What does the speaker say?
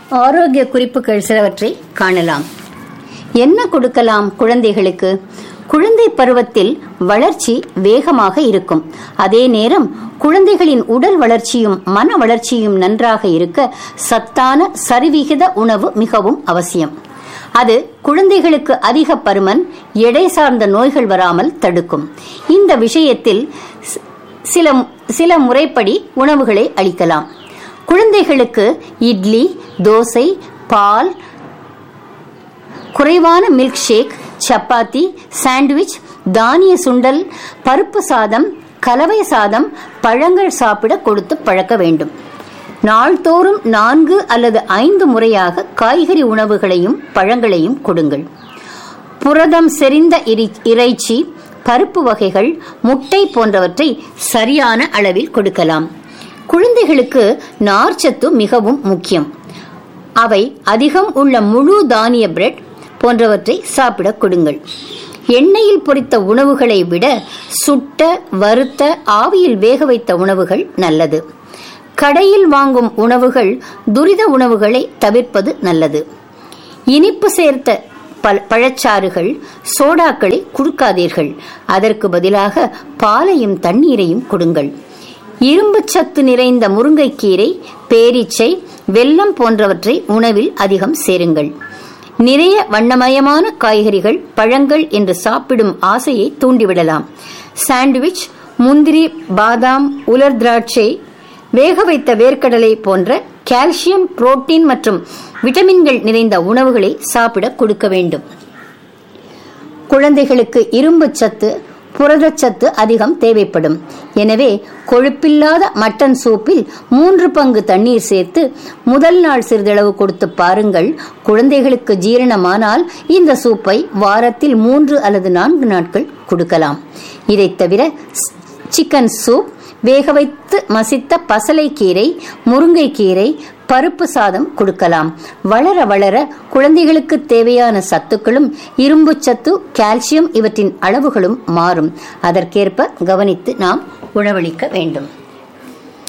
ஆரோக்கிய குறிப்புகள் சிலவற்றை காணலாம் என்ன கொடுக்கலாம் குழந்தைகளுக்கு குழந்தை பருவத்தில் வளர்ச்சி வேகமாக இருக்கும் அதே நேரம் குழந்தைகளின் உடல் வளர்ச்சியும் மன வளர்ச்சியும் நன்றாக இருக்க சத்தான சரிவிகித உணவு மிகவும் அவசியம் அது குழந்தைகளுக்கு அதிக பருமன் எடை சார்ந்த நோய்கள் வராமல் தடுக்கும் இந்த விஷயத்தில் சி- சில சில முறைப்படி உணவுகளை அளிக்கலாம் குழந்தைகளுக்கு இட்லி தோசை பால் குறைவான மில்க் ஷேக் சப்பாத்தி சாண்ட்விச் தானிய சுண்டல் பருப்பு சாதம் கலவை சாதம் பழங்கள் சாப்பிட கொடுத்து பழக்க வேண்டும் நாள்தோறும் நான்கு அல்லது ஐந்து முறையாக காய்கறி உணவுகளையும் பழங்களையும் கொடுங்கள் புரதம் செறிந்த இரி- இறைச்சி பருப்பு வகைகள் முட்டை போன்றவற்றை சரியான அளவில் கொடுக்கலாம் குழந்தைகளுக்கு நார்ச்சத்து மிகவும் முக்கியம் அவை அதிகம் உள்ள முழு தானிய பிரெட் போன்றவற்றை சாப்பிடக் கொடுங்கள் எண்ணெயில் பொரித்த உணவுகளை விட சுட்ட வறுத்த ஆவியில் வேக வைத்த உணவுகள் நல்லது கடையில் வாங்கும் உணவுகள் துரித உணவுகளை தவிர்ப்பது நல்லது இனிப்பு சேர்த்த பல்- பழச்சாறுகள் சோடாக்களை கொடுக்காதீர்கள் அதற்கு பதிலாக பாலையும் தண்ணீரையும் கொடுங்கள் இரும்புச் சத்து நிறைந்த முருங்கைக்கீரை பேரீச்சை வெல்லம் போன்றவற்றை உணவில் அதிகம் சேருங்கள் நிறைய வண்ணமயமான காய்கறிகள் பழங்கள் என்று சாப்பிடும் ஆசையை தூண்டிவிடலாம் சாண்ட்விச் முந்திரி பாதாம் உலர் திராட்சை வேக வைத்த வேர்க்கடலை போன்ற கால்சியம் புரோட்டீன் மற்றும் விட்டமின்கள் நிறைந்த உணவுகளை சாப்பிட கொடுக்க வேண்டும் குழந்தைகளுக்கு இரும்புச் சத்து புரதச்சத்து அதிகம் தேவைப்படும் எனவே கொழுப்பில்லாத மட்டன் சூப்பில் மூன்று பங்கு தண்ணீர் சேர்த்து முதல் நாள் சிறிதளவு கொடுத்து பாருங்கள் குழந்தைகளுக்கு ஜீரணமானால் இந்த சூப்பை வாரத்தில் மூன்று அல்லது நான்கு நாட்கள் கொடுக்கலாம் இதைத் தவிர ஸ்- சிக்கன் சூப் வேக வைத்து மசித்த பசலைக்கீரை முருங்கைக்கீரை பருப்பு சாதம் கொடுக்கலாம் வளர வளர குழந்தைகளுக்கு தேவையான சத்துக்களும் இரும்புச் சத்து கால்சியம் இவற்றின் அளவுகளும் மாறும் அதற்கேற்ப கவனித்து நாம் உணவளிக்க வேண்டும்